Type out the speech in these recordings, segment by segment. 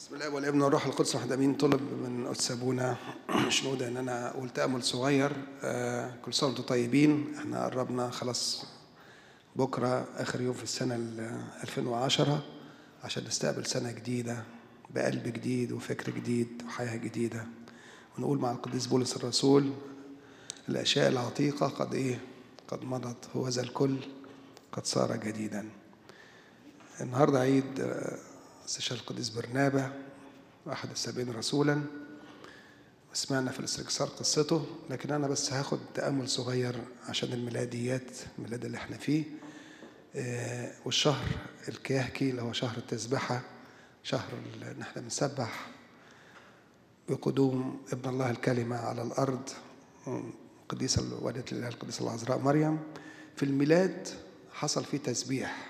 بسم الله والابن والروح القدس واحد امين طلب من قدس ابونا شنودة ان انا اقول تامل صغير آه، كل سنه وانتم طيبين احنا قربنا خلاص بكره اخر يوم في السنه ال 2010 عشان نستقبل سنه جديده بقلب جديد وفكر جديد وحياه جديده ونقول مع القديس بولس الرسول الاشياء العتيقه قد ايه قد مضت هو ذا الكل قد صار جديدا النهارده عيد آه، استشهاد القديس برنابا واحد السبعين رسولا وسمعنا في الاستنكسار قصته لكن انا بس هاخد تامل صغير عشان الميلاديات الميلاد اللي احنا فيه آه، والشهر الكيهكي اللي هو شهر التسبحه شهر ال- ان احنا بنسبح بقدوم ابن الله الكلمه على الارض قديسه والدة الاله القديسه العذراء مريم في الميلاد حصل فيه تسبيح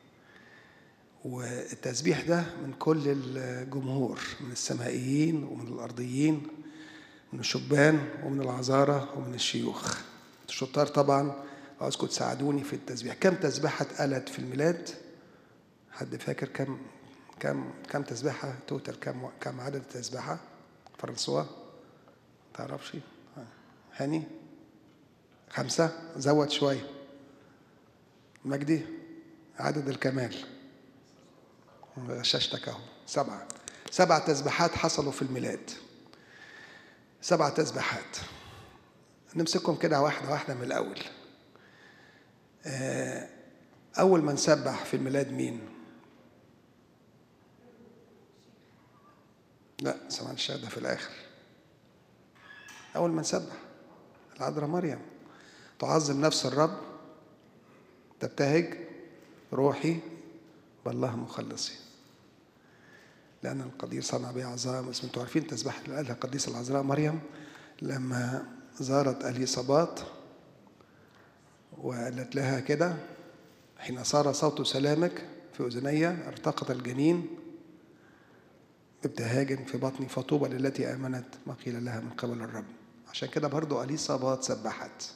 والتسبيح ده من كل الجمهور من السمائيين ومن الأرضيين من الشبان ومن العذارى ومن الشيوخ الشطار طبعا عاوزكم تساعدوني في التسبيح كم تسبيحة اتقالت في الميلاد حد فاكر كم كم كم تسبيحة توتال كم كم عدد التسبيحة فرنسوا تعرفش هاني خمسة زود شوية مجدي عدد الكمال غششتك اهو سبعة سبع تسبيحات حصلوا في الميلاد سبع تسبيحات نمسكهم كده واحدة واحدة من الأول آه، أول من سبح في الميلاد مين؟ لا سمعنا الشيخ ده في الآخر أول من سبح العذراء مريم تعظم نفس الرب تبتهج روحي بالله مخلصي لأن القدير صنع بي عظام اسم انتوا عارفين تسبح اللي قالها القديسة العذراء مريم لما زارت اليصابات وقالت لها كده حين صار صوت سلامك في أذني ارتقط الجنين ابتهاج في بطني فطوبى للتي آمنت ما قيل لها من قبل الرب عشان كده برضو اليصابات سبحت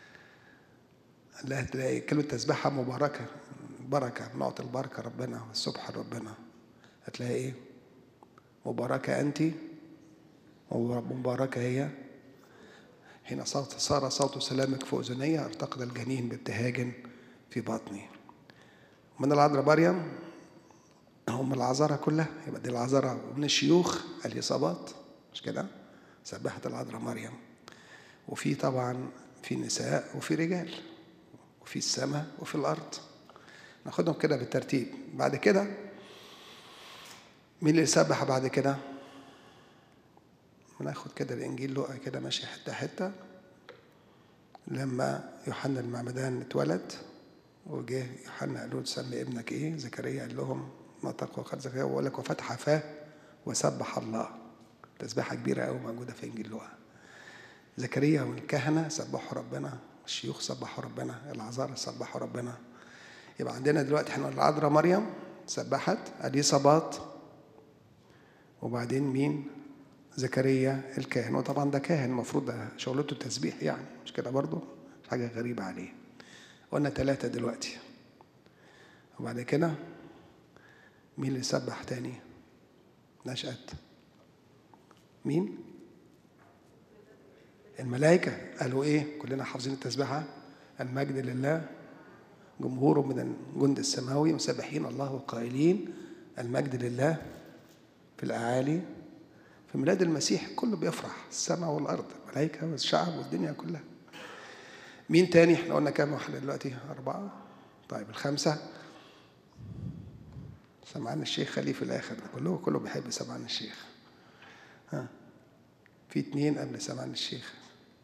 لا تلاقي كلمة تسبحها مباركة بركة بنعطي البركة ربنا والسبح ربنا هتلاقي ايه مباركة أنت مباركة هي حين صوت صار صوت سلامك في أذني ارتقد الجنين بابتهاج في بطني من العذراء مريم هم العذراء كلها يبقى دي العذراء ومن الشيوخ الإصابات مش كده سبحت العذراء مريم وفي طبعا في نساء وفي رجال وفي السماء وفي الأرض ناخدهم كده بالترتيب بعد كده مين اللي سبح بعد كده ناخد كده الانجيل لقى كده ماشي حته حته لما يوحنا المعمدان اتولد وجه يوحنا قال له تسمي ابنك ايه زكريا قال لهم ما تقوى قد زكريا وقال لك وفتح فاه وسبح الله تسبيحه كبيره قوي موجوده في انجيل لوقا زكريا والكهنه سبحوا ربنا الشيوخ سبحوا ربنا العذارى سبحوا ربنا يبقى عندنا دلوقتي احنا العذراء مريم سبحت اليصابات وبعدين مين زكريا الكاهن وطبعا ده كاهن المفروض ده شغلته تسبيح يعني مش كده برضه مش حاجه غريبه عليه قلنا ثلاثه دلوقتي وبعد كده مين اللي سبح تاني نشأت مين الملائكة قالوا إيه كلنا حافظين التسبيحة المجد لله جمهور من الجند السماوي مسبحين الله وقائلين المجد لله في الأعالي في ميلاد المسيح كله بيفرح السماء والأرض الملائكة والشعب والدنيا كلها مين تاني احنا قلنا كام واحدة دلوقتي أربعة طيب الخمسة سمعان الشيخ خليه في الآخر ده كله كله بيحب سمعان الشيخ ها في اتنين قبل سمعان الشيخ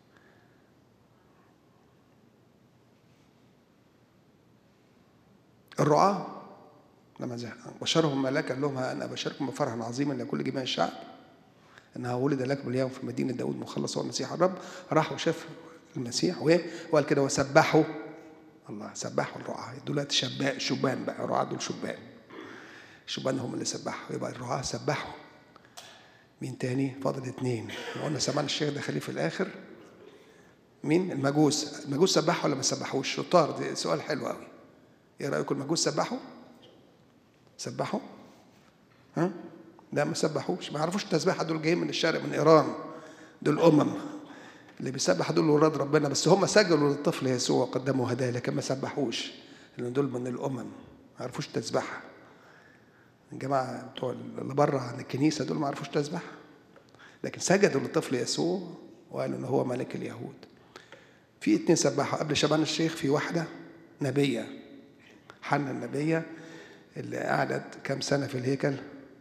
الرعاة لما زه- بشرهم ملاك قال لهم ها انا ابشركم بفرح عظيما لكل جميع الشعب انها ولد لكم اليوم في مدينه داود مخلص هو المسيح الرب راحوا شافوا المسيح وايه وقال كده وسبحوا الله سبحوا الرعاة دولت شباب شبان بقى الرعاة دول شبان الشبان هم اللي سبحوا يبقى الرعاة سبحوا مين تاني فاضل اتنين إحنا قلنا سمعنا الشيخ ده خليه في الاخر مين المجوس المجوس سبحوا ولا ما سبحوش شطار ده سؤال حلو قوي ايه رايكم المجوس سبحوا سبحوا ها لا ما سبحوش ما يعرفوش التسبيحه دول جايين من الشرق من ايران دول امم اللي بيسبح دول ولاد ربنا بس هم سجلوا للطفل يسوع وقدموا هدايا لكن ما سبحوش لان دول من الامم ما يعرفوش التسبيحه الجماعه بتوع اللي بره عن الكنيسه دول ما يعرفوش التسبيحه لكن سجدوا للطفل يسوع وقالوا ان هو ملك اليهود في اتنين سبحوا قبل شبان الشيخ في واحده نبيه حنا النبيه اللي قعدت كام سنه في الهيكل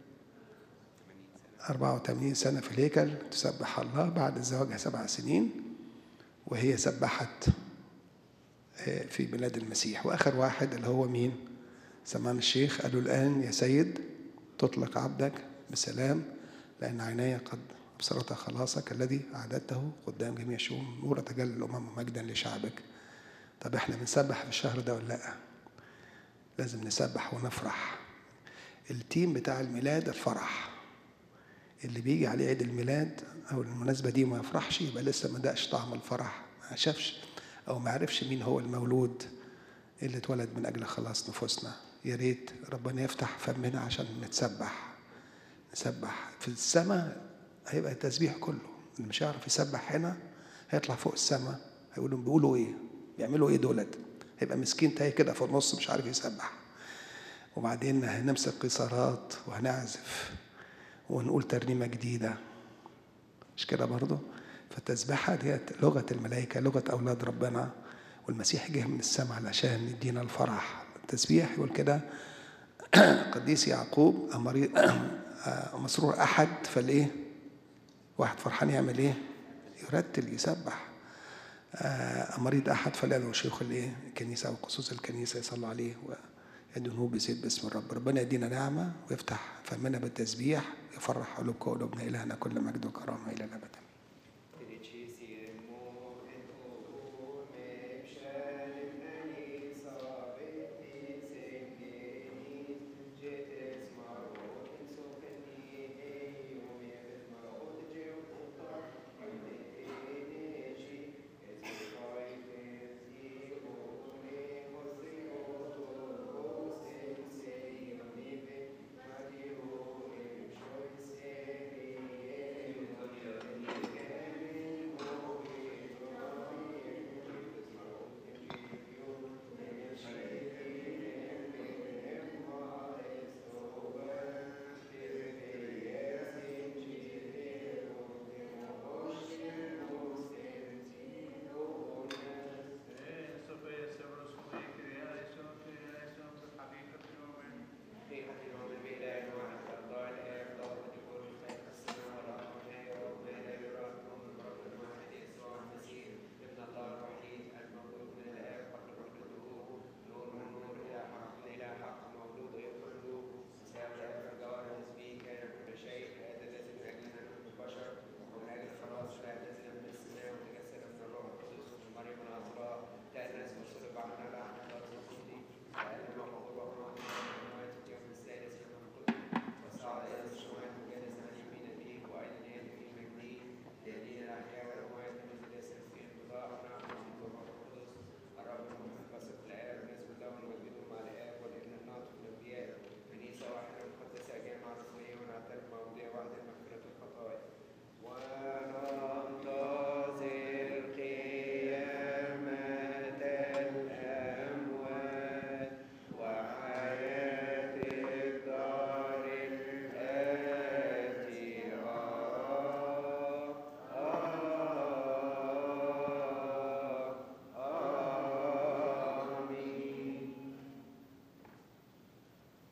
84 سنة في الهيكل تسبح الله بعد زواجها سبع سنين وهي سبحت في بلاد المسيح وآخر واحد اللي هو مين سمان الشيخ قالوا الآن يا سيد تطلق عبدك بسلام لأن عيناي قد أبصرت خلاصك الذي أعددته قدام جميع شؤون نور تجلى الأمم مجدا لشعبك طب احنا بنسبح في الشهر ده ولا لأ لازم نسبح ونفرح التيم بتاع الميلاد الفرح اللي بيجي عليه عيد الميلاد او المناسبه دي ما يفرحش يبقى لسه ما دقش طعم الفرح ما شافش او ما عرفش مين هو المولود اللي اتولد من اجل خلاص نفوسنا يا ريت ربنا يفتح فمنا عشان نتسبح نسبح في السماء هيبقى التسبيح كله اللي مش هيعرف يسبح هنا هيطلع فوق السماء هيقولوا بيقولوا ايه بيعملوا ايه دولت هيبقى مسكين تايه كده في النص مش عارف يسبح وبعدين هنمسك قيصرات وهنعزف ونقول ترنيمة جديدة مش كده برضه فالتسبيحة ديت لغة الملائكة لغة أولاد ربنا والمسيح جه من السماء علشان يدينا الفرح التسبيح يقول كده قديس يعقوب مريض مسرور أحد فالإيه واحد فرحان يعمل إيه يرتل يسبح مريض أحد فلا شيوخ الإيه الكنيسة أو خصوص الكنيسة يصلوا عليه يدنه بزيت باسم الرب ربنا يدينا نعمة ويفتح فمنا بالتسبيح يفرح قلوبكم وقلوبنا إلهنا كل مجد وكرامة إلى الأبد